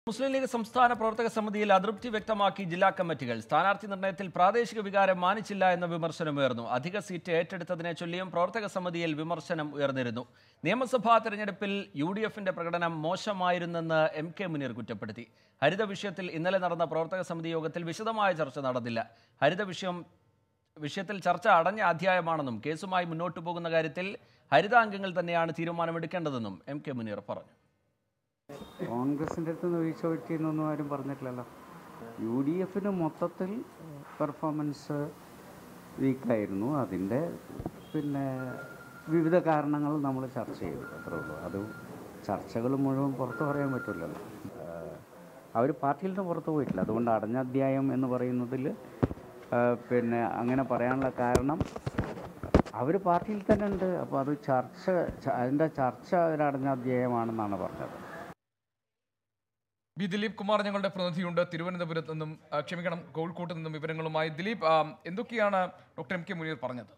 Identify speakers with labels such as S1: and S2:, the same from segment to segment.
S1: മുസ്ലിം league സംസ്ഥാന പ്രവർത്തക സമിതിയിൽ അതൃപ്തി വ്യക്തമാക്കി ജില്ലാ കമ്മിറ്റികൾ സ്ഥാനാർത്ഥി നിർണയത്തിൽ പ്രാദേശിക വികാരം മാനിച്ചില്ല എന്ന വിമർശനം ഉയർന്നു അധിക സീറ്റ് ഏറ്റെടുത്തതിനെ ചൊല്ലിയും പ്രവർത്തക സമിതിയിൽ വിമർശനം ഉയർന്നിരുന്നു നിയമസഭാ തെരഞ്ഞെടുപ്പിൽ യു ഡി എഫിന്റെ പ്രകടനം മോശമായിരുന്നെന്ന് എം കെ മുനീർ കുറ്റപ്പെടുത്തി ഹരിത വിഷയത്തിൽ ഇന്നലെ നടന്ന പ്രവർത്തക സമിതി യോഗത്തിൽ വിശദമായ ചർച്ച നടന്നില്ല ഹരിത വിഷയം വിഷയത്തിൽ ചർച്ച അടഞ്ഞ അധ്യായമാണെന്നും കേസുമായി മുന്നോട്ടു പോകുന്ന കാര്യത്തിൽ ഹരിതാംഗങ്ങൾ തന്നെയാണ് തീരുമാനമെടുക്കേണ്ടതെന്നും എം കെ മുനീർ പറഞ്ഞു
S2: കോൺഗ്രസിൻ്റെ അടുത്ത് നിന്ന് വീഴ്ച പറ്റിയെന്നൊന്നും ആരും പറഞ്ഞിട്ടില്ലല്ലോ യു ഡി എഫിന് മൊത്തത്തിൽ പെർഫോമൻസ് വീക്കായിരുന്നു അതിൻ്റെ പിന്നെ വിവിധ കാരണങ്ങൾ നമ്മൾ ചർച്ച ചെയ്തു അത്രേ ഉള്ളൂ അത് ചർച്ചകൾ മുഴുവൻ പുറത്ത് പറയാൻ പറ്റില്ലല്ലോ അവർ പാർട്ടിയിൽ നിന്ന് പുറത്ത് പോയിട്ടില്ല അതുകൊണ്ട് അടഞ്ഞ അധ്യായം എന്ന് പറയുന്നതിൽ പിന്നെ അങ്ങനെ പറയാനുള്ള കാരണം അവർ പാർട്ടിയിൽ തന്നെ ഉണ്ട് അപ്പോൾ അത് ചർച്ച ച- അതിൻ്റെ ചർച്ച ഒരു അടഞ്ഞ അധ്യായമാണെന്നാണ് പറഞ്ഞത്
S3: ബി ദിലീപ് കുമാർ ഞങ്ങളുടെ പ്രതിനിധിയുണ്ട് തിരുവനന്തപുരത്ത് നിന്നും ആ, ക്ഷമിക്കണം കോഴിക്കോട്ട് നിന്നും വിവരങ്ങളുമായി ദിലീപ് ആ, എന്തൊക്കെയാണ് ഡോക്ടർ എം കെ മുനീർ പറഞ്ഞത്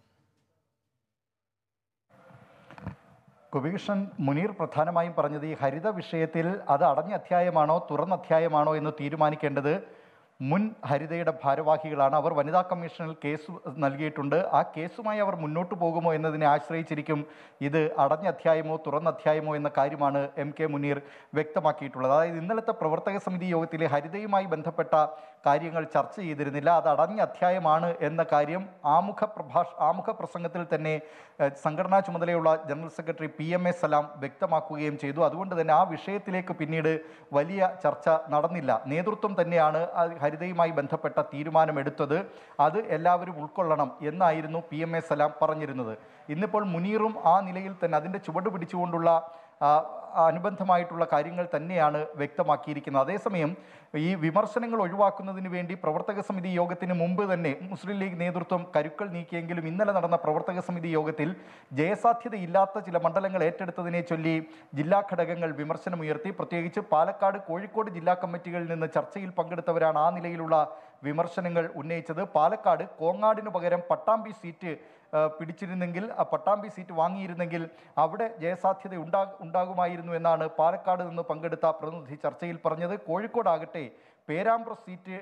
S4: കുബീഷൻ മുനീർ പ്രധാനമായും പറഞ്ഞത് ഈ ഹരിത വിഷയത്തിൽ അത് അടഞ്ഞ അധ്യായമാണോ തുറന്ന അധ്യായമാണോ എന്ന് തീരുമാനിക്കേണ്ടത് മുൻ ഹരിതയുടെ ഭാരവാഹികളാണ് അവർ വനിതാ കമ്മീഷനിൽ കേസ് നൽകിയിട്ടുണ്ട് ആ കേസുമായി അവർ മുന്നോട്ട് പോകുമോ എന്നതിനെ ആശ്രയിച്ചിരിക്കും ഇത് അടഞ്ഞ അധ്യായമോ തുറന്ന അധ്യായമോ എന്ന കാര്യമാണ് എം കെ മുനീർ വ്യക്തമാക്കിയിട്ടുള്ളത് അതായത് ഇന്നലത്തെ പ്രവർത്തക സമിതി യോഗത്തിലെ ഹരിതയുമായി ബന്ധപ്പെട്ട കാര്യങ്ങൾ ചർച്ച ചെയ്തിരുന്നില്ല അത് അടഞ്ഞ അധ്യായമാണ് എന്ന കാര്യം ആമുഖ പ്രഭാഷ ആമുഖ പ്രസംഗത്തിൽ തന്നെ ഏഹ്, സംഘടനാ ചുമതലയുള്ള general secretary P M A Salam വ്യക്തമാക്കുകയും ചെയ്തു അതുകൊണ്ട് തന്നെ ആ വിഷയത്തിലേക്ക് പിന്നീട് വലിയ ചർച്ച നടന്നില്ല നേതൃത്വം തന്നെയാണ് ആ ഹരിതയുമായി ബന്ധപ്പെട്ട തീരുമാനമെടുത്തത് അത് എല്ലാവരും ഉൾക്കൊള്ളണം എന്നായിരുന്നു പി എം എ സലാം പറഞ്ഞിരുന്നത് ഇന്നിപ്പോൾ മുനീറും ആ നിലയിൽ തന്നെ അതിൻ്റെ ചുവട് പിടിച്ചുകൊണ്ടുള്ള ആ, അനുബന്ധമായിട്ടുള്ള കാര്യങ്ങൾ തന്നെയാണ് വ്യക്തമാക്കിയിരിക്കുന്നത് അതേസമയം ഈ വിമർശനങ്ങൾ ഒഴിവാക്കുന്നതിന് വേണ്ടി പ്രവർത്തക സമിതി യോഗത്തിന് മുമ്പ് തന്നെ മുസ്ലിം ലീഗ് നേതൃത്വം കരുക്കൾ നീക്കിയെങ്കിലും ഇന്നലെ നടന്ന പ്രവർത്തക സമിതി യോഗത്തിൽ ജയസാധ്യതയില്ലാത്ത ചില മണ്ഡലങ്ങൾ ഏറ്റെടുത്തതിനെ ചൊല്ലി ജില്ലാ ഘടകങ്ങൾ വിമർശനമുയർത്തി പ്രത്യേകിച്ച് പാലക്കാട് കോഴിക്കോട് ജില്ലാ കമ്മിറ്റികളിൽ നിന്ന് ചർച്ചയിൽ പങ്കെടുത്തവരാണ് ആ നിലയിലുള്ള വിമർശനങ്ങൾ ഉന്നയിച്ചത് പാലക്കാട് കോങ്ങാടിന് പകരം പട്ടാമ്പി സീറ്റ് ആ, പിടിച്ചിരുന്നെങ്കിൽ ആ പട്ടാമ്പി സീറ്റ് വാങ്ങിയിരുന്നെങ്കിൽ അവിടെ ജയസാധ്യത ഉണ്ടാ ഉണ്ടാകുമായിരുന്നു എന്നാണ് പാലക്കാട് നിന്ന് പങ്കെടുത്ത പ്രതിനിധി ചർച്ചയിൽ പറഞ്ഞത് കോഴിക്കോടാകട്ടെ പേരാമ്പ്ര സീറ്റ്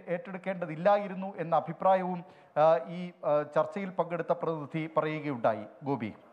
S4: ഏറ്റെടുക്കേണ്ടതില്ലായിരുന്നു എന്ന അഭിപ്രായവും ആ, ഈ ആ, ചർച്ചയിൽ പങ്കെടുത്ത പ്രതിനിധി പറയുകയുണ്ടായി ഗോപി